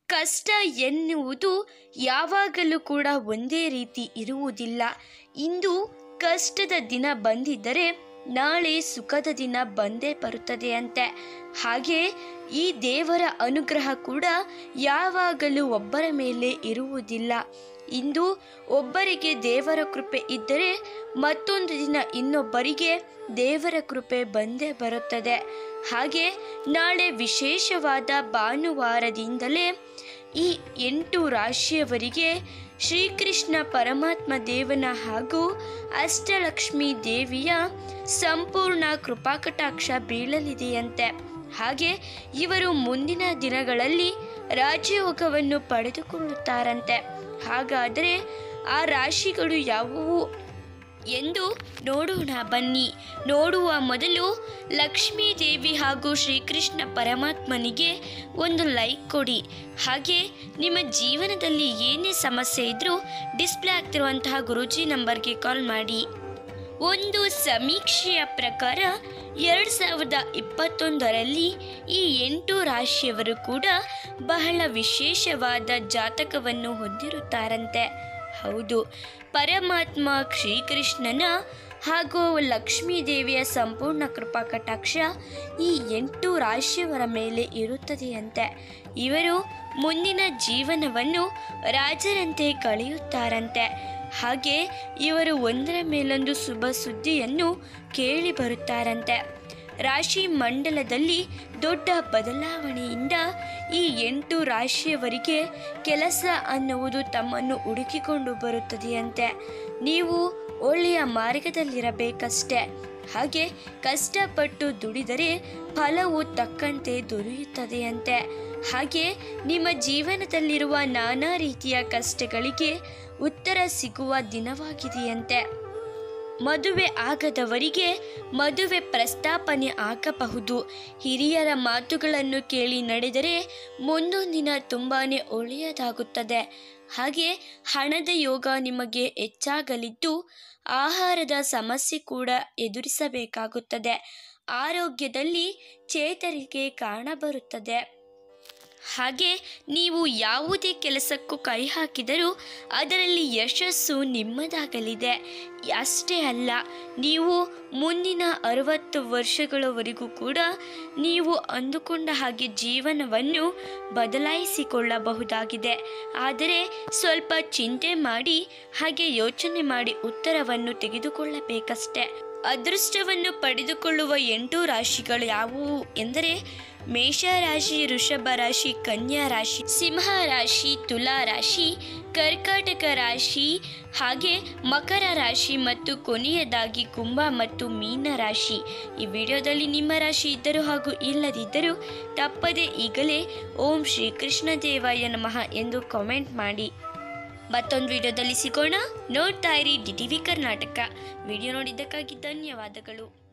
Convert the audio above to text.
ಕಷ್ಟ ಎನ್ನುವುದು ಯಾವಾಗಲೂ ಕೂಡ ಒಂದೇ ರೀತಿ ಇರುವುದಿಲ್ಲ ಇಂದು ಕಷ್ಟದ ದಿನ ಬಂದಿದ್ದರೆ ನಾಳೆ ಸುಖದ ದಿನ ಬಂದೇ ಬರುತ್ತದೆ ಅಂತೆ ಹಾಗೆ ಈ ದೇವರ ಅನುಗ್ರಹ ಕೂಡ ಯಾವಾಗಲೂ ಒಬ್ಬರ ಮೇಲೆ ಇರುವುದಿಲ್ಲ ಇಂದು ಒಬ್ಬರಿಗೆ ದೇವರ ಕೃಪೆ ಇದ್ದರೆ ಮತ್ತೊಂದು ದಿನ ಇನ್ನೊಬ್ಬರಿಗೆ ದೇವರ ಕೃಪೆ ಬಂದೇ ಬರುತ್ತದೆ ಹಾಗೆ ನಾಳೆ ವಿಶೇಷವಾದ ಭಾನುವಾರದಿಂದಲೇ ಈ ಎಂಟು ರಾಶಿಯವರಿಗೆ ಶ್ರೀಕೃಷ್ಣ ಪರಮಾತ್ಮ ದೇವನ ಹಾಗೂ ಅಷ್ಟಲಕ್ಷ್ಮಿ ದೇವಿಯ ಸಂಪೂರ್ಣ ಕೃಪಾಕಟಾಕ್ಷ ಬೀಳಲಿದೆಯಂತೆ ಹಾಗೆ ಇವರು ಮುಂದಿನ ದಿನಗಳಲ್ಲಿ ರಾಜಯೋಗವನ್ನು ಪಡೆದುಕೊಳ್ಳುತ್ತಾರಂತೆ ಹಾಗಾದರೆ ಆ ರಾಶಿಗಳು ಯಾವುವು ಎಂದು ನೋಡೋಣ ಬನ್ನಿ ನೋಡುವ ಮೊದಲು ಲಕ್ಷ್ಮೀ ದೇವಿ ಹಾಗೂ ಶ್ರೀಕೃಷ್ಣ ಪರಮಾತ್ಮನಿಗೆ ಒಂದು ಲೈಕ್ ಕೊಡಿ ಹಾಗೆ ನಿಮ್ಮ ಜೀವನದಲ್ಲಿ ಏನೇ ಸಮಸ್ಯೆ ಇದ್ದರೂ ಡಿಸ್ಪ್ಲೇ ಆಗ್ತಿರುವಂತಹ ಗುರೂಜಿ ನಂಬರ್ಗೆ ಕಾಲ್ ಮಾಡಿ ಒಂದು ಸಮೀಕ್ಷೆಯ ಪ್ರಕಾರ ಎರಡು ಸಾವಿರದ ಇಪ್ಪತ್ತೊಂದರಲ್ಲಿ ಈ ಎಂಟು ರಾಶಿಯವರು ಕೂಡ ಬಹಳ ವಿಶೇಷವಾದ ಜಾತಕವನ್ನು ಹೊಂದಿರುತ್ತಾರಂತೆ ಹೌದು ಪರಮಾತ್ಮ ಶ್ರೀಕೃಷ್ಣನ ಹಾಗೂ ಲಕ್ಷ್ಮೀ ದೇವಿಯ ಸಂಪೂರ್ಣ ಕೃಪಾ ಕಟಾಕ್ಷ ಈ ಎಂಟು ರಾಶಿಯವರ ಮೇಲೆ ಇರುತ್ತದೆಯಂತೆ ಇವರು ಮುಂದಿನ ಜೀವನವನ್ನು ರಾಜರಂತೆ ಕಳೆಯುತ್ತಾರಂತೆ ಹಾಗೆ ಇವರು ಒಂದರ ಮೇಲೊಂದು ಶುಭ ಸುದ್ದಿಯನ್ನು ಕೇಳಿ ಬರುತ್ತಾರಂತೆ ರಾಶಿ ಮಂಡಲದಲ್ಲಿ ದೊಡ್ಡ ಬದಲಾವಣೆಯಿಂದ ಈ ಎಂಟು ರಾಶಿಯವರಿಗೆ ಕೆಲಸ ಅನ್ನುವುದು ತಮ್ಮನ್ನು ಹುಡುಕಿಕೊಂಡು ಬರುತ್ತದೆಯಂತೆ ನೀವು ಒಳ್ಳೆಯ ಮಾರ್ಗದಲ್ಲಿರಬೇಕಷ್ಟೆ ಹಾಗೆ ಕಷ್ಟಪಟ್ಟು ದುಡಿದರೆ ಫಲವು ತಕ್ಕಂತೆ ದೊರೆಯುತ್ತದೆಯಂತೆ ಹಾಗೆ ನಿಮ್ಮ ಜೀವನದಲ್ಲಿರುವ ನಾನಾ ರೀತಿಯ ಕಷ್ಟಗಳಿಗೆ ಉತ್ತರ ಸಿಗುವ ದಿನವಾಗಿದೆಯಂತೆ ಮದುವೆ ಆಗದವರಿಗೆ ಮದುವೆ ಪ್ರಸ್ತಾಪನೆ ಆಗಬಹುದು ಹಿರಿಯರ ಮಾತುಗಳನ್ನು ಕೇಳಿ ನಡೆದರೆ ಮುಂದೊಂದಿನ ತುಂಬಾ ಒಳ್ಳೆಯದಾಗುತ್ತದೆ ಹಾಗೆ ಹಣದ ಯೋಗ ನಿಮಗೆ ಹೆಚ್ಚಾಗಲಿದ್ದು ಆಹಾರದ ಸಮಸ್ಯೆ ಕೂಡ ಎದುರಿಸಬೇಕಾಗುತ್ತದೆ ಆರೋಗ್ಯದಲ್ಲಿ ಚೇತರಿಕೆ ಕಾಣಬರುತ್ತದೆ ಹಾಗೆ ನೀವು ಯಾವುದೇ ಕೆಲಸಕ್ಕೂ ಕೈ ಹಾಕಿದರೂ ಅದರಲ್ಲಿ ಯಶಸ್ಸು ನಿಮ್ಮದಾಗಲಿದೆ ಅಷ್ಟೇ ಅಲ್ಲ ನೀವು ಮುಂದಿನ ಅರವತ್ತು ವರ್ಷಗಳವರೆಗೂ ಕೂಡ ನೀವು ಅಂದುಕೊಂಡ ಹಾಗೆ ಜೀವನವನ್ನು ಬದಲಾಯಿಸಿಕೊಳ್ಳಬಹುದಾಗಿದೆ ಆದರೆ ಸ್ವಲ್ಪ ಚಿಂತೆ ಮಾಡಿ ಹಾಗೆ ಯೋಚನೆ ಮಾಡಿ ಉತ್ತರವನ್ನು ತೆಗೆದುಕೊಳ್ಳಬೇಕಷ್ಟೆ ಅದೃಷ್ಟವನ್ನು ಪಡೆದುಕೊಳ್ಳುವ ಎಂಟು ರಾಶಿಗಳು ಯಾವುವು ಎಂದರೆ ಮೇಷ ರಾಶಿ ವೃಷಭ ರಾಶಿ ಕನ್ಯಾ ರಾಶಿ ಸಿಂಹ ರಾಶಿ ತುಲಾ ರಾಶಿ ಕರ್ಕಾಟಕ ರಾಶಿ ಹಾಗೆ ಮಕರ ರಾಶಿ ಮತ್ತು ಕೊನೆಯದಾಗಿ ಕುಂಭ ಮತ್ತು ಮೀನ ರಾಶಿ ಈ ವಿಡಿಯೋದಲ್ಲಿ ನಿಮ್ಮ ರಾಶಿ ಇದ್ದರೂ ಹಾಗೂ ಇಲ್ಲದಿದ್ದರೂ ತಪ್ಪದೆ ಈಗಲೇ ಓಂ ಶ್ರೀ ಕೃಷ್ಣ ದೇವಾಯ ನಮಃ ಎಂದು ಕಾಮೆಂಟ್ ಮಾಡಿ ಮತ್ತೊಂದು ವಿಡಿಯೋದಲ್ಲಿ ಸಿಗೋಣ ನೋಡ್ತಾ ಇರಿ D T V Karnataka video ನೋಡಿದ್ದಕ್ಕಾಗಿ ಧನ್ಯವಾದಗಳು